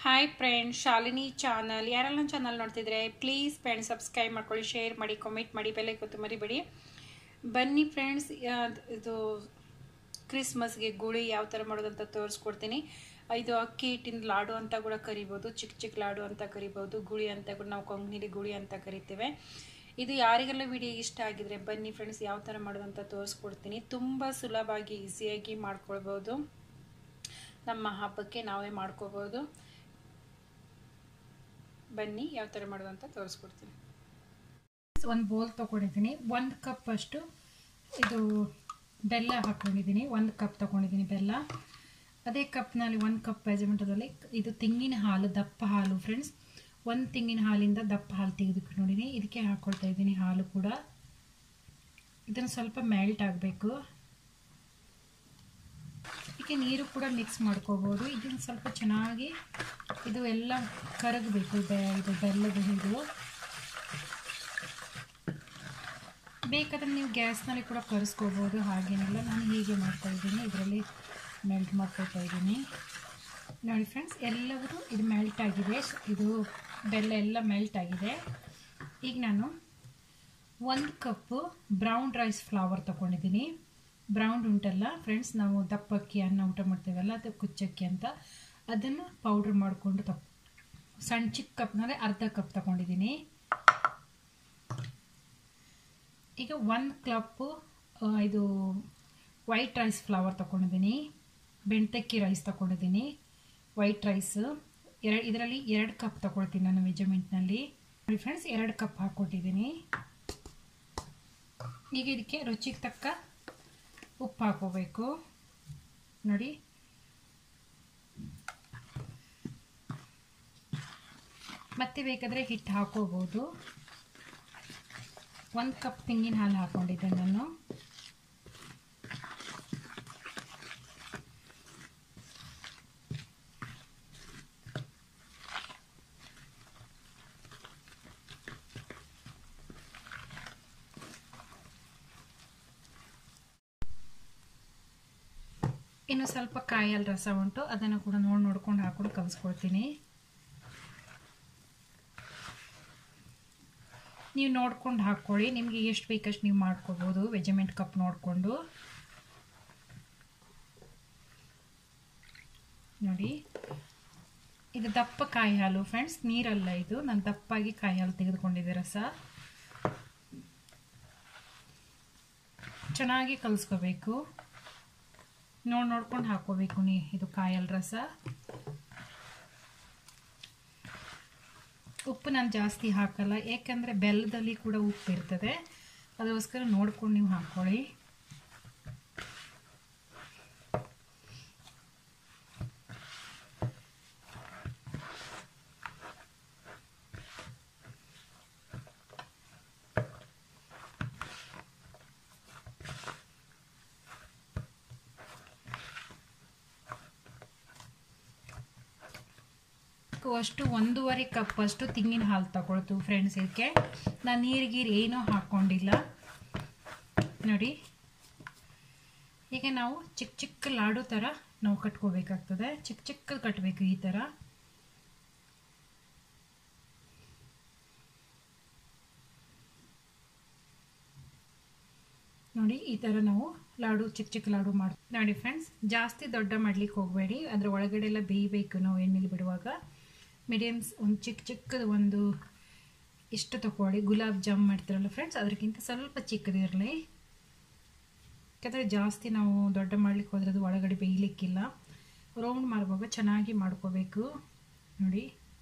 hi friend Shalini channel ಯಾರೆಲ್ಲ channel ನೋಡ್ತಿದ್ರೆ please friend subscribe ಮಾಡ್ಕೊಳ್ಳಿ ಶೇರ್ ಮಾಡಿ ಕಾಮೆಂಟ್ ಮಾಡಿ ಬೆಲೆ ಗೊತ್ತು ಮರಿಬೇಡಿ ಬನ್ನಿ ಫ್ರೆಂಡ್ಸ್ ಇದು ಕ್ರಿಸ್ಮಸ್ಗೆ ಗುಳಿ ಯಾವ ಥರ ಮಾಡೋದಂತ ತೋರಿಸ್ಕೊಡ್ತೀನಿ ಇದು ಅಕ್ಕಿ ಹಿಟ್ಟಿನ ಲಾಡು ಅಂತ ಕೂಡ ಕರಿಬೋದು ಚಿಕ್ಕ ಚಿಕ್ಕ ಲಾಡು ಅಂತ ಕರಿಬೋದು ಗುಳಿ ಅಂತ ಕೂಡ ನಾವು ಕೊಂಗ್ನಿಲಿ ಗುಳಿ ಅಂತ ಕರಿತೇವೆ ಇದು ಯಾರಿಗೆಲ್ಲ ವಿಡಿಯೋ ಇಷ್ಟ ಆಗಿದ್ರೆ ಬನ್ನಿ ಫ್ರೆಂಡ್ಸ್ ಯಾವ ಥರ ಮಾಡೋದಂತ ತೋರಿಸ್ಕೊಡ್ತೀನಿ ತುಂಬ ಸುಲಭವಾಗಿ ಈಸಿಯಾಗಿ ಮಾಡ್ಕೊಳ್ಬೋದು ನಮ್ಮ ಹಬ್ಬಕ್ಕೆ ನಾವೇ ಮಾಡ್ಕೋಬೋದು ಬನ್ನಿ ಯಾವ ಥರ ಮಾಡೋದು ಅಂತ ತೋರಿಸ್ಕೊಡ್ತೀನಿ ಒಂದು ಬೋಲ್ ತೊಗೊಂಡಿದ್ದೀನಿ ಒಂದು ಕಪ್ ಅಷ್ಟು ಇದು ಬೆಲ್ಲ ಹಾಕ್ಕೊಂಡಿದ್ದೀನಿ ಒಂದು ಕಪ್ ತೊಗೊಂಡಿದ್ದೀನಿ ಬೆಲ್ಲ ಅದೇ ಕಪ್ನಲ್ಲಿ ಒಂದು ಕಪ್ ಮೆಜರ್ಮೆಂಟದಲ್ಲಿ ಇದು ತೆಂಗಿನ ಹಾಲು ದಪ್ಪ ಹಾಲು ಫ್ರೆಂಡ್ಸ್ ಒಂದು ತೆಂಗಿನ ಹಾಲಿಂದ ದಪ್ಪ ಹಾಲು ತೆಗೆದುಕೊಂಡಿದ್ದೀನಿ ಇದಕ್ಕೆ ಹಾಕ್ಕೊಳ್ತಾ ಇದ್ದೀನಿ ಹಾಲು ಕೂಡ ಇದನ್ನು ಸ್ವಲ್ಪ ಮೆಲ್ಟ್ ಆಗಬೇಕು ಇದಕ್ಕೆ ನೀರು ಕೂಡ ಮಿಕ್ಸ್ ಮಾಡ್ಕೋಬೋದು ಇದನ್ನು ಸ್ವಲ್ಪ ಚೆನ್ನಾಗಿ ಇದು ಎಲ್ಲ ಕರಗಬೇಕು ಬೆ ಇದು ಬೆಲ್ಲದ ಇದು ಬೇಕಾದ್ರೆ ನೀವು ಗ್ಯಾಸ್ನಲ್ಲಿ ಕೂಡ ಕರೆಸ್ಕೋಬೋದು ಹಾಗೇನಿಲ್ಲ ನಾನು ಹೀಗೆ ಮಾಡ್ತಾ ಇದ್ದೀನಿ ಇದರಲ್ಲಿ ಮೆಲ್ಟ್ ಮಾಡ್ಕೊಳ್ತಾ ಇದ್ದೀನಿ ನೋಡಿ ಫ್ರೆಂಡ್ಸ್ ಎಲ್ಲವೂ ಇದು ಮೆಲ್ಟ್ ಆಗಿದೆ ಇದು ಬೆಲ್ಲ ಎಲ್ಲ ಮೆಲ್ಟ್ ಆಗಿದೆ ಈಗ ನಾನು ಒಂದು ಕಪ್ಪು ಬ್ರೌನ್ ರೈಸ್ ಫ್ಲವರ್ ತೊಗೊಂಡಿದ್ದೀನಿ ಬ್ರೌನ್ ಉಂಟಲ್ಲ ಫ್ರೆಂಡ್ಸ್ ನಾವು ದಪ್ಪಕ್ಕಿ ಅನ್ನ ಊಟ ಮಾಡ್ತೇವಲ್ಲ ಅದು ಕುಚ್ಚಕ್ಕಿ ಅಂತ ಅದನ್ನು ಪೌಡ್ರ್ ಮಾಡಿಕೊಂಡು ತಪ್ ಸಣ್ಣ ಚಿಕ್ಕ ಕಪ್ನಲ್ಲಿ ಅರ್ಧ ಕಪ್ ತಗೊಂಡಿದ್ದೀನಿ ಈಗ ಒಂದು ಕಪ್ಪು ಇದು ವೈಟ್ ರೈಸ್ ಫ್ಲವರ್ ತೊಗೊಂಡಿದ್ದೀನಿ ಬೆಣ್ತಕ್ಕಿ ರೈಸ್ ತೊಗೊಂಡಿದ್ದೀನಿ ವೈಟ್ ರೈಸ್ ಎರಡು ಇದರಲ್ಲಿ ಎರಡು ಕಪ್ ತೊಗೊಳ್ತೀನಿ ನಾನು ಮೆಜರ್ಮೆಂಟ್ನಲ್ಲಿ ನೋಡಿ ಫ್ರೆಂಡ್ಸ್ ಎರಡು ಕಪ್ ಹಾಕ್ಕೊಟ್ಟಿದ್ದೀನಿ ಈಗ ಇದಕ್ಕೆ ರುಚಿಗೆ ತಕ್ಕ ಉಪ್ಪು ಹಾಕೋಬೇಕು ನೋಡಿ ಮತ್ತೆ ಬೇಕಾದರೆ ಹಿಟ್ಟು ಹಾಕೋಬೋದು ಒಂದು ಕಪ್ ತೆಂಗಿನ ಹಾಲು ಹಾಕ್ಕೊಂಡಿದ್ದೆ ನಾನು ಇನ್ನು ಸ್ವಲ್ಪ ಕಾಯಲ್ಲಿ ರಸ ಉಂಟು ಅದನ್ನು ಕೂಡ ನೋಡಿ ನೋಡ್ಕೊಂಡು ಹಾಕೊಂಡು ಕಲಿಸ್ಕೊಳ್ತೀನಿ ನೀವು ನೋಡ್ಕೊಂಡು ಹಾಕ್ಕೊಳ್ಳಿ ನಿಮಗೆ ಎಷ್ಟು ಬೇಕಷ್ಟು ನೀವು ಮಾಡ್ಕೋಬೋದು ವೆಜಮೆಂಟ್ ಕಪ್ ನೋಡಿಕೊಂಡು ನೋಡಿ ಇದು ದಪ್ಪ ಕಾಯಿ ಹಾಲು ಫ್ರೆಂಡ್ಸ್ ನೀರಲ್ಲ ಇದು ನಾನು ದಪ್ಪಾಗಿ ಕಾಯಿ ಹಾಲು ತೆಗೆದುಕೊಂಡಿದ್ದೆ ರಸ ಚೆನ್ನಾಗಿ ಕಲಿಸ್ಕೋಬೇಕು ನೋಡಿ ನೋಡ್ಕೊಂಡು ಹಾಕ್ಕೋಬೇಕು ನೀ ಇದು ಕಾಯಲ್ಲಿ ರಸ ಉಪ್ಪು ನಾನು ಜಾಸ್ತಿ ಹಾಕಲ್ಲ ಏಕೆಂದರೆ ಬೆಲ್ಲದಲ್ಲಿ ಕೂಡ ಉಪ್ಪು ಇರ್ತದೆ ಅದಕ್ಕೋಸ್ಕರ ನೋಡ್ಕೊಂಡು ನೀವು ಹಾಕ್ಕೊಳ್ಳಿ ಅಷ್ಟು ಒಂದೂವರೆ ಕಪ್ ಅಷ್ಟು ತೆಂಗಿನ ಹಾಲು ತಗೊಳ್ತು ಫ್ರೆಂಡ್ಸ್ ಇದಕ್ಕೆ ನಾನು ನೀರಿಗೀರು ಏನೂ ಹಾಕ್ಕೊಂಡಿಲ್ಲ ನೋಡಿ ಈಗ ನಾವು ಚಿಕ್ಕ ಚಿಕ್ಕ ಲಾಡು ಥರ ನಾವು ಕಟ್ಕೋಬೇಕಾಗ್ತದೆ ಚಿಕ್ಕ ಚಿಕ್ಕ ಕಟ್ಟಬೇಕು ಈ ಥರ ನೋಡಿ ಈ ಥರ ನಾವು ಲಾಡು ಚಿಕ್ಕ ಚಿಕ್ಕ ಲಾಡು ಮಾಡಿ ನೋಡಿ ಫ್ರೆಂಡ್ಸ್ ಜಾಸ್ತಿ ದೊಡ್ಡ ಮಾಡ್ಲಿಕ್ಕೆ ಹೋಗಬೇಡಿ ಅದರ ಒಳಗಡೆ ಎಲ್ಲ ಬೇಯಬೇಕು ನಾವು ಎಣ್ಣೆಲಿ ಬಿಡುವಾಗ ಮೀಡಿಯಮ್ಸ್ ಒಂದು ಚಿಕ್ಕ ಚಿಕ್ಕದು ಒಂದು ಇಷ್ಟು ತಗೊಳ್ಳಿ ಗುಲಾಬ್ ಜಾಮ್ ಮಾಡ್ತಾರಲ್ಲ ಫ್ರೆಂಡ್ಸ್ ಅದಕ್ಕಿಂತ ಸ್ವಲ್ಪ ಚಿಕ್ಕದಿರಲಿ ಯಾಕಂದರೆ ಜಾಸ್ತಿ ನಾವು ದೊಡ್ಡ ಮಾಡ್ಲಿಕ್ಕೆ ಹೋದ್ರೆ ಅದು ಒಳಗಡೆ ಬೇಯಲಿಕ್ಕಿಲ್ಲ ರೌಂಡ್ ಮಾಡುವಾಗ ಚೆನ್ನಾಗಿ ಮಾಡ್ಕೋಬೇಕು ನೋಡಿ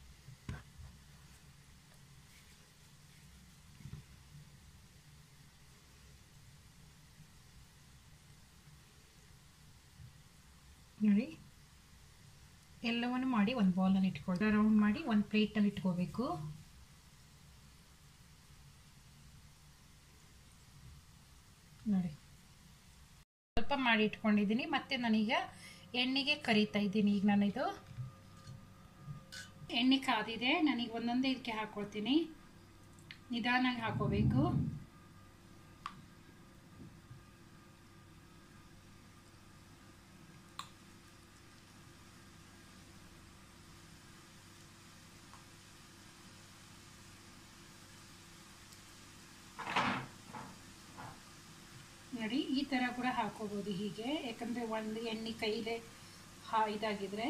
ನೋಡಿ ಎಲ್ಲವನ್ನು ಮಾಡಿ ಒಂದು ಬೌಲ್ನಲ್ಲಿ ಇಟ್ಕೊಳ್ತಾ ರೌಂಡ್ ಮಾಡಿ ಒಂದು ಪ್ಲೇಟ್ನಲ್ಲಿ ಇಟ್ಕೋಬೇಕು ನೋಡಿ ಸ್ವಲ್ಪ ಮಾಡಿ ಇಟ್ಕೊಂಡಿದ್ದೀನಿ ಮತ್ತೆ ನಾನೀಗ ಎಣ್ಣೆಗೆ ಕರಿತಾ ಇದ್ದೀನಿ ಈಗ ನಾನಿದು ಎಣ್ಣೆ ಕಾದಿದೆ ನಾನೀಗ ಒಂದೊಂದೇ ಇದಕ್ಕೆ ಹಾಕ್ಕೊಳ್ತೀನಿ ನಿಧಾನಾಗಿ ಹಾಕೋಬೇಕು ಥರ ಕೂಡ ಹಾಕೋಬೋದು ಹೀಗೆ ಯಾಕಂದರೆ ಒಂದು ಎಣ್ಣೆ ಕೈಲೇ ಹಾ ಇದಾಗಿದ್ರೆ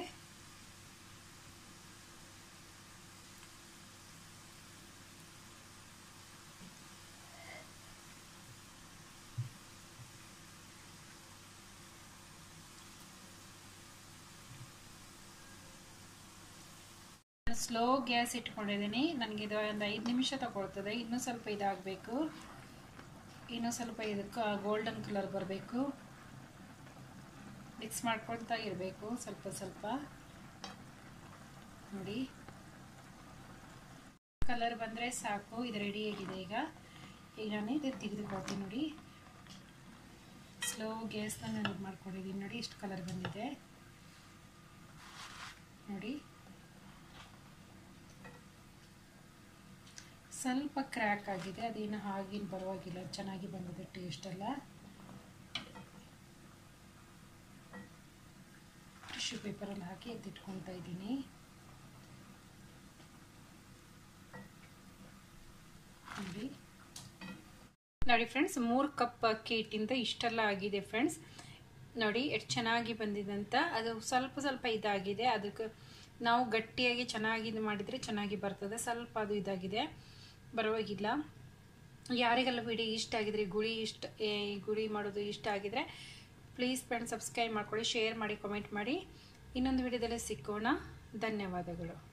ಸ್ಲೋ ಗ್ಯಾಸ್ ಇಟ್ಕೊಂಡಿದ್ದೀನಿ ನನಗೆ ಇದು ಒಂದು ಐದು ನಿಮಿಷ ತಗೊಳ್ತದೆ ಇನ್ನೂ ಸ್ವಲ್ಪ ಇದಾಗಬೇಕು ಇನ್ನೂ ಸ್ವಲ್ಪ ಇದಕ್ಕೆ ಗೋಲ್ಡನ್ ಕಲರ್ ಬರಬೇಕು ಮಿಕ್ಸ್ ಮಾಡ್ಕೊಳ್ತಾ ಇರಬೇಕು ಸ್ವಲ್ಪ ಸ್ವಲ್ಪ ನೋಡಿ ಕಲರ್ ಬಂದರೆ ಸಾಕು ಇದು ರೆಡಿ ಆಗಿದೆ ಈಗ ಈಗ ನಾನು ಇದು ತೆಗೆದುಕೊಳ್ತೀನಿ ನೋಡಿ ಸ್ಲೋ ಗ್ಯಾಸ್ನ ನಾನು ಇದು ಮಾಡ್ಕೊಂಡಿದ್ದೀನಿ ನೋಡಿ ಇಷ್ಟು ಕಲರ್ ಬಂದಿದೆ ನೋಡಿ ಸ್ವಲ್ಪ ಕ್ರ್ಯಾಕ್ ಆಗಿದೆ ಅದೇನು ಹಾಗೇನು ಪರವಾಗಿಲ್ಲ ಚೆನ್ನಾಗಿ ಬಂದಿದೆ ಟೇಸ್ಟ್ ಎಲ್ಲ ಟಿಶ್ಯೂ ಪೇಪರಲ್ಲಿ ಹಾಕಿ ಎತ್ತಿಟ್ಕೊತಾ ಇದ್ದೀನಿ ನೋಡಿ ನೋಡಿ ಫ್ರೆಂಡ್ಸ್ ಮೂರು ಕಪ್ ಅಕ್ಕಿ ಹಿಟ್ಟಿಂದ ಇಷ್ಟೆಲ್ಲ ಆಗಿದೆ ಫ್ರೆಂಡ್ಸ್ ನೋಡಿ ಎಷ್ಟು ಚೆನ್ನಾಗಿ ಬಂದಿದೆ ಅಂತ ಅದು ಸ್ವಲ್ಪ ಸ್ವಲ್ಪ ಇದಾಗಿದೆ ಅದಕ್ಕೆ ನಾವು ಗಟ್ಟಿಯಾಗಿ ಚೆನ್ನಾಗಿ ಇದು ಮಾಡಿದರೆ ಚೆನ್ನಾಗಿ ಬರ್ತದೆ ಸ್ವಲ್ಪ ಅದು ಇದಾಗಿದೆ ಪರವಾಗಿಲ್ಲ ಯಾರಿಗೆಲ್ಲ ವಿಡಿಯೋ ಇಷ್ಟ ಆಗಿದ್ರೆ ಗುಳಿ ಇಷ್ಟ ಈ ಗುಳಿ ಮಾಡೋದು ಇಷ್ಟ ಆಗಿದ್ರೆ ಪ್ಲೀಸ್ ಫ್ರೆಂಡ್ ಸಬ್ಸ್ಕ್ರೈಬ್ ಮಾಡ್ಕೊಳ್ಳಿ ಶೇರ್ ಮಾಡಿ ಕಮೆಂಟ್ ಮಾಡಿ ಇನ್ನೊಂದು ವಿಡಿಯೋದಲ್ಲಿ ಸಿಕ್ಕೋಣ ಧನ್ಯವಾದಗಳು